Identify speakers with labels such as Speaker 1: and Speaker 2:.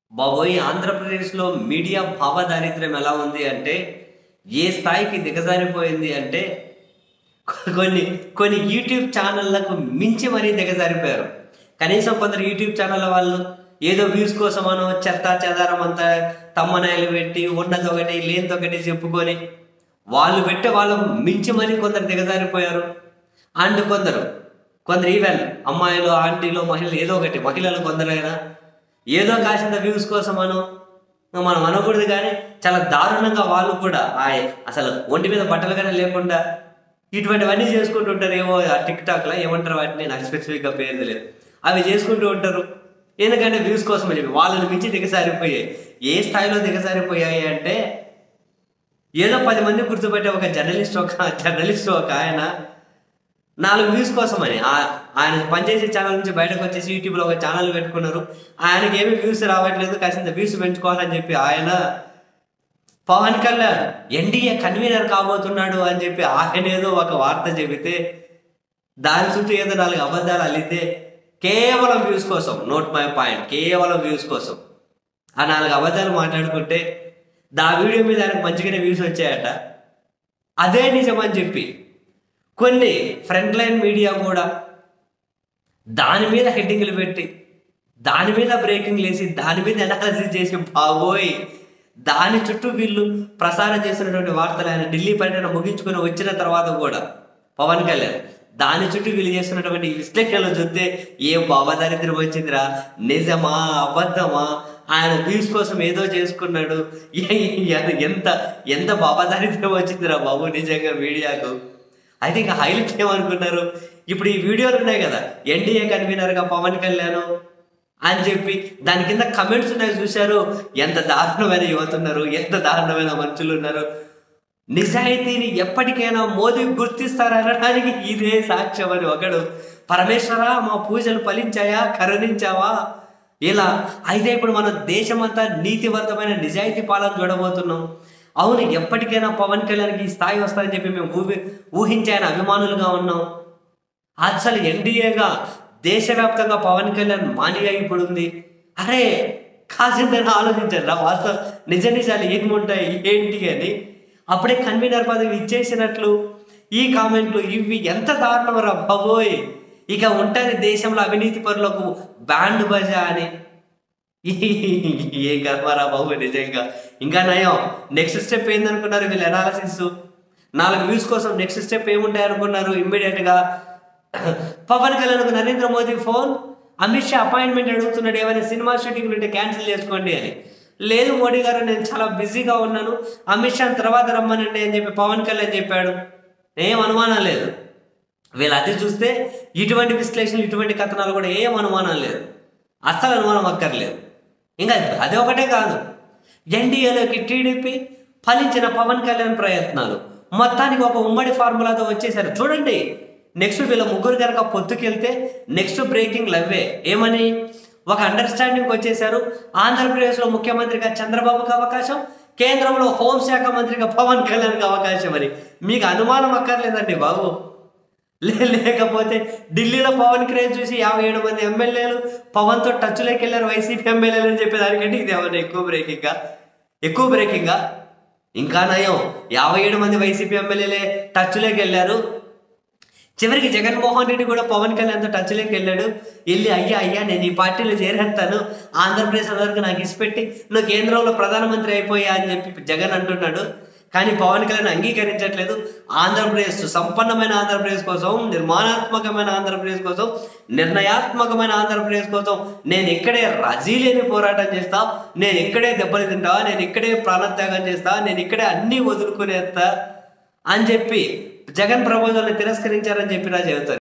Speaker 1: బాబోయ్ ఆంధ్రప్రదేశ్లో మీడియా భావదారిద్ర్యం ఎలా ఉంది అంటే ఏ స్థాయికి దిగజారిపోయింది అంటే కొన్ని కొన్ని యూట్యూబ్ ఛానళ్లకు మించి మరీ దిగజారిపోయారు కనీసం కొందరు యూట్యూబ్ ఛానళ్ళ వాళ్ళు ఏదో వ్యూస్ కోసమనో చెత్త చెదారం అంతా తమ్మనాయలు పెట్టి ఉన్నది ఒకటి లేనిది ఒకటి చెప్పుకొని వాళ్ళు పెట్టే వాళ్ళకు మించి మరీ కొందరు దిగజారిపోయారు అండ్ కొందరు కొందరు ఈవెన్ అమ్మాయిలు ఆంటీలు మహిళలు ఏదో ఒకటి మహిళలు కొందరైనా ఏదో కాసింత వ్యూస్ కోసమనో మనం అనకూడదు కానీ చాలా దారుణంగా వాళ్ళు కూడా ఆ అసలు ఒంటి మీద బట్టలు కానీ లేకుండా ఇటువంటివన్నీ చేసుకుంటూ ఉంటారు ఏమో ఆ టిక్ టాక్లో ఏమంటారు వాటిని నాకు స్పెసిఫిక్గా పేరు తెలియదు అవి చేసుకుంటూ ఉంటారు ఎందుకంటే వ్యూస్ కోసం అని చెప్పి వాళ్ళని మించి దిగసారిపోయాయి ఏ స్థాయిలో దిగసారిపోయాయి అంటే ఏదో పది మంది గుర్తుపెట్టే ఒక జర్నలిస్ట్ ఒక జర్నలిస్ట్ ఒక ఆయన నాలుగు వ్యూస్ కోసమని ఆ- ఆయన పనిచేసే ఛానల్ నుంచి బయటకు వచ్చేసి యూట్యూబ్లో ఒక ఛానల్ పెట్టుకున్నారు ఆయనకి ఏమి వ్యూస్ రావట్లేదు కాసింత వ్యూస్ పెంచుకోవాలని చెప్పి ఆయన పవన్ కళ్యాణ్ ఎన్డీఏ కన్వీనర్ కాబోతున్నాడు అని చెప్పి ఆయన ఏదో ఒక వార్త చెబితే దాని చుట్టూ ఏదో నాలుగు అబద్ధాలు అల్లితే కేవలం వ్యూస్ కోసం నోట్ మై పాయింట్ కేవలం వ్యూస్ కోసం ఆ నాలుగు అబద్ధాలు మాట్లాడుకుంటే దా వీడియో మీద ఆయనకు మంచిగానే వ్యూస్ వచ్చాయట అదే నిజమని చెప్పి కొన్ని ఫ్రంట్ లైన్ మీడియా కూడా దాని మీద హెడ్డింగ్లు పెట్టి దాని మీద బ్రేకింగ్ లేసి దాని మీద అనాలిసిస్ చేసి బాబోయ్ దాని చుట్టూ వీళ్ళు ప్రసారం చేసినటువంటి వార్తలు ఆయన ఢిల్లీ పర్యటన ముగించుకొని వచ్చిన తర్వాత కూడా పవన్ కళ్యాణ్ దాని చుట్టూ వీళ్ళు చేస్తున్నటువంటి విశ్లేషణలు చూస్తే ఏ భావదారిద్ర్యం వచ్చిందిరా నిజమా అబద్ధమా ఆయన వ్యూస్ కోసం ఏదో చేసుకున్నాడు ఏ- ఏ- ఎంత ఎంత భావదారిద్ర్యం వచ్చిందిరా బాబు నిజంగా మీడియాకు అయితే ఇంకా హైలైట్ ఏమనుకున్నారు ఇప్పుడు ఈ వీడియోలు ఉన్నాయి కదా ఎన్డీఏ కన్వీనర్గా పవన్ కళ్యాణ్ అని చెప్పి దాని కింద కమెంట్స్ ఉన్నాయి చూశారు ఎంత దారుణమైన యువత ఉన్నారు ఎంత దారుణమైన మనుషులు ఉన్నారు నిజాయితీని ఎప్పటికైనా మోదీ గుర్తిస్తారనడానికి ఇదే సాక్ష్యం అని ఒకడు పరమేశ్వర మా పూజలు ఫలించాయా కరుణించావా ఇలా అయితే ఇప్పుడు మన దేశమంతా నీతివంతమైన నిజాయితీ పాలన చూడబోతున్నాం అవును ఎప్పటికైనా పవన్ కళ్యాణ్కి ఈ స్థాయి వస్తారని చెప్పి మేము ఊహి ఊహించి ఆయన అభిమానులుగా ఉన్నాం అసలు ఎన్డీఏగా దేశవ్యాప్తంగా పవన్ కళ్యాణ్ మానిగా ఇప్పుడు ఉంది అరే కాసిందని ఆలోచించండి రా వాస్తవం నిజ నిజాలు ఏముంటాయి ఏంటి అని అప్పుడే కన్వీనర్ పదవి ఇచ్చేసినట్లు ఈ కామెంట్లు ఇవి ఎంత దారుణం రా బాబోయ్ ఇక ఉంటుంది దేశంలో అవినీతి పరులకు బ్యాండ్ బజా అని ఏ కర్మరా బాబు నిజంగా ఇంకా నయం నెక్స్ట్ స్టెప్ ఏందనుకున్నారు వీళ్ళు అనాలసిస్ నాలుగు వ్యూస్ కోసం నెక్స్ట్ స్టెప్ ఏముంటాయి అనుకున్నారు ఇమ్మీడియట్ గా పవన్ కళ్యాణ్కు నరేంద్ర మోదీ ఫోన్ అమిత్ షా అపాయింట్మెంట్ అడుగుతున్నాడు ఏమైనా సినిమా షూటింగ్ ఉంటే క్యాన్సిల్ చేసుకోండి అని లేదు మోడీ గారు నేను చాలా బిజీగా ఉన్నాను అమిత్ షా తర్వాత రమ్మనండి అని చెప్పి పవన్ కళ్యాణ్ చెప్పాడు ఏం అనుమానం లేదు వీళ్ళు అది చూస్తే ఇటువంటి విశ్లేషణలు ఇటువంటి కథనాలు కూడా ఏం అనుమానం లేదు అస్సలు అనుమానం అక్కర్లేదు ఇంకా అది ఒకటే కాదు ఎన్డీఏలోకి టీడీపీ ఫలించిన పవన్ కళ్యాణ్ ప్రయత్నాలు మొత్తానికి ఒక ఉమ్మడి ఫార్ములాతో వచ్చేసారు చూడండి నెక్స్ట్ వీళ్ళ ముగ్గురు కనుక పొత్తుకెళ్తే నెక్స్ట్ బ్రేకింగ్ లవ్వే ఏమని ఒక అండర్స్టాండింగ్ వచ్చేసారు ఆంధ్రప్రదేశ్లో ముఖ్యమంత్రిగా చంద్రబాబుకి అవకాశం కేంద్రంలో హోంశాఖ మంత్రిగా పవన్ కళ్యాణ్కి అవకాశం అని మీకు అనుమానం అక్కర్లేదండి బాబు లే లేకపోతే ఢిల్లీలో పవన్ క్రేజ్ చూసి యాభై ఏడు మంది ఎమ్మెల్యేలు పవన్తో టచ్లోకి వెళ్ళారు వైసీపీ ఎమ్మెల్యేలు అని చెప్పేదానికంటే ఇది ఏమన్నా ఎక్కువ బ్రేకింగా ఎక్కువ బ్రేకింగా ఇంకా నయం యాభై ఏడు మంది వైసీపీ ఎమ్మెల్యేలే టచ్లోకి వెళ్ళారు చివరికి జగన్మోహన్ రెడ్డి కూడా పవన్ కళ్యాణ్తో టచ్లోకి వెళ్ళాడు వెళ్ళి అయ్యా అయ్యా నేను ఈ పార్టీలో చేరేస్తాను ఆంధ్రప్రదేశ్ అందరికి నాకు ఇసిపెట్టి నువ్వు కేంద్రంలో ప్రధానమంత్రి అయిపోయా అని చెప్పి జగన్ అంటున్నాడు కానీ పవన్ కళ్యాణ్ అంగీకరించట్లేదు ఆంధ్రప్రదేశ్ సంపన్నమైన ఆంధ్రప్రదేశ్ కోసం నిర్మాణాత్మకమైన ఆంధ్రప్రదేశ్ కోసం నిర్ణయాత్మకమైన ఆంధ్రప్రదేశ్ కోసం నేను ఇక్కడే రజీలేని పోరాటం చేస్తా నేను ఇక్కడే దెబ్బలు తింటా నేను ఇక్కడే ప్రాణత్యాగం చేస్తా నేను ఇక్కడే అన్నీ వదులుకునేస్తా అని చెప్పి జగన్ ప్రపోజల్ని తిరస్కరించారని చెప్పి నా చెబుతారు